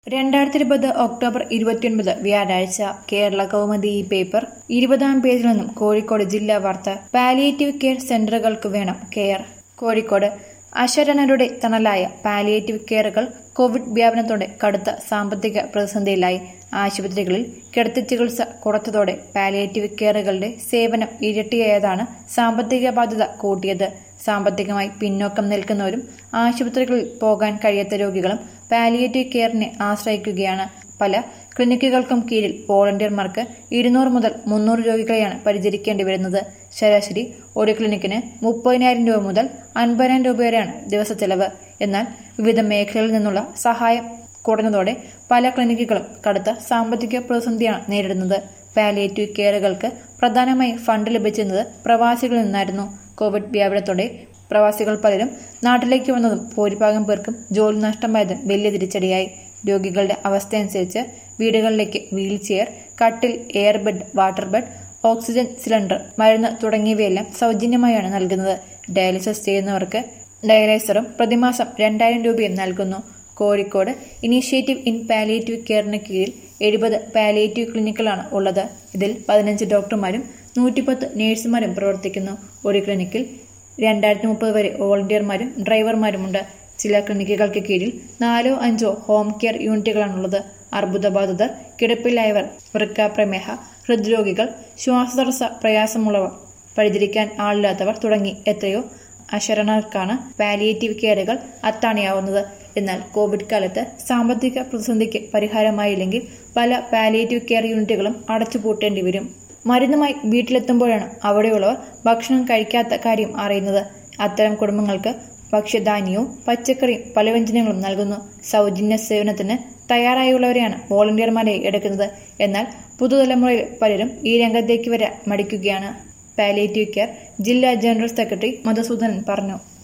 രണ്ടായിരത്തി ഇരുപത് ഒക്ടോബർ ഇരുപത്തിയൊൻപത് വ്യാഴാഴ്ച കേരള കൗമുദി ഈ പേപ്പർ ഇരുപതാം പേജിൽ നിന്നും കോഴിക്കോട് ജില്ലാ വാർത്ത പാലിയേറ്റീവ് കെയർ സെന്ററുകൾക്ക് വേണം കെയർ കോഴിക്കോട് അശരണരുടെ തണലായ പാലിയേറ്റീവ് കെയറുകൾ കോവിഡ് വ്യാപനത്തോടെ കടുത്ത സാമ്പത്തിക പ്രതിസന്ധിയിലായി ആശുപത്രികളിൽ കിടത്തി ചികിത്സ കുറച്ചതോടെ പാലിയേറ്റീവ് കെയറുകളുടെ സേവനം ഇരട്ടിയായതാണ് സാമ്പത്തിക ബാധ്യത കൂട്ടിയത് സാമ്പത്തികമായി പിന്നോക്കം നിൽക്കുന്നവരും ആശുപത്രികളിൽ പോകാൻ കഴിയാത്ത രോഗികളും പാലിയേറ്റീവ് കെയറിനെ ആശ്രയിക്കുകയാണ് പല ക്ലിനിക്കുകൾക്കും കീഴിൽ വോളണ്ടിയർമാർക്ക് ഇരുന്നൂറ് മുതൽ മുന്നൂറ് രോഗികളെയാണ് പരിചരിക്കേണ്ടി വരുന്നത് ശരാശരി ഒരു ക്ലിനിക്കിന് മുപ്പതിനായിരം രൂപ മുതൽ അൻപതിനായിരം രൂപ വരെയാണ് ദിവസ ചെലവ് എന്നാൽ വിവിധ മേഖലകളിൽ നിന്നുള്ള സഹായം കുറഞ്ഞതോടെ പല ക്ലിനിക്കുകളും കടുത്ത സാമ്പത്തിക പ്രതിസന്ധിയാണ് നേരിടുന്നത് പാലിയേറ്റീവ് കെയറുകൾക്ക് പ്രധാനമായി ഫണ്ട് ലഭിച്ചിരുന്നത് പ്രവാസികളിൽ നിന്നായിരുന്നു കോവിഡ് വ്യാപനത്തോടെ പ്രവാസികൾ പലരും നാട്ടിലേക്ക് വന്നതും ഭൂരിഭാഗം പേർക്കും ജോലി നഷ്ടമായതും വലിയ തിരിച്ചടിയായി രോഗികളുടെ അവസ്ഥയനുസരിച്ച് വീടുകളിലേക്ക് വീൽ ചെയർ കട്ടിൽ air bed water bed oxygen cylinder മരുന്ന് തുടങ്ങിയവയെല്ലാം സൗജന്യമായാണ് നൽകുന്നത് ഡയാലിസിസ് ചെയ്യുന്നവർക്ക് ഡയലൈസറും പ്രതിമാസം രണ്ടായിരം രൂപയും നൽകുന്നു കോഴിക്കോട് ഇനീഷ്യേറ്റീവ് ഇൻ പാലിയേറ്റീവ് കെയറിന് കീഴിൽ എഴുപത് പാലിയേറ്റീവ് ക്ലിനിക്കുകളാണ് ഉള്ളത് ഇതിൽ പതിനഞ്ച് ഡോക്ടർമാരും നൂറ്റിപ്പത്ത് നഴ്സുമാരും പ്രവർത്തിക്കുന്നു ഒരു ക്ലിനിക്കിൽ രണ്ടായിരത്തി മുപ്പത് വരെ വോളണ്ടിയർമാരും ഡ്രൈവർമാരുമുണ്ട് ചില ക്ലിനിക്കുകൾക്ക് കീഴിൽ നാലോ അഞ്ചോ ഹോം കെയർ യൂണിറ്റുകളാണുള്ളത് അർബുദബാധിതർ കിടപ്പിലായവർ വൃക്കാപ്രമേഹ ഹൃദ്രോഗികൾ ശ്വാസതടസ്സ പ്രയാസമുള്ളവർ പരിചരിക്കാൻ ആളില്ലാത്തവർ തുടങ്ങി എത്രയോ അശരണർക്കാണ് പാലിയേറ്റീവ് കെയറുകൾ അത്താണിയാവുന്നത് എന്നാൽ കോവിഡ് കാലത്ത് സാമ്പത്തിക പ്രതിസന്ധിക്ക് പരിഹാരമായില്ലെങ്കിൽ പല പാലിയേറ്റീവ് കെയർ യൂണിറ്റുകളും അടച്ചുപൂട്ടേണ്ടി വരും മരുന്നുമായി വീട്ടിലെത്തുമ്പോഴാണ് അവിടെയുള്ളവർ ഭക്ഷണം കഴിക്കാത്ത കാര്യം അറിയുന്നത് അത്തരം കുടുംബങ്ങൾക്ക് ഭക്ഷ്യധാന്യവും പച്ചക്കറിയും പലവ്യഞ്ജനങ്ങളും നൽകുന്നു സൗജന്യ സേവനത്തിന് തയ്യാറായുള്ളവരെയാണ് വോളണ്ടിയർമാരെ എടുക്കുന്നത് എന്നാൽ പുതുതലമുറയിൽ പലരും ഈ രംഗത്തേക്ക് വരാൻ മടിക്കുകയാണ് പാലിയേറ്റീവ് കെയർ ജില്ലാ ജനറൽ സെക്രട്ടറി മധുസൂദനൻ പറഞ്ഞു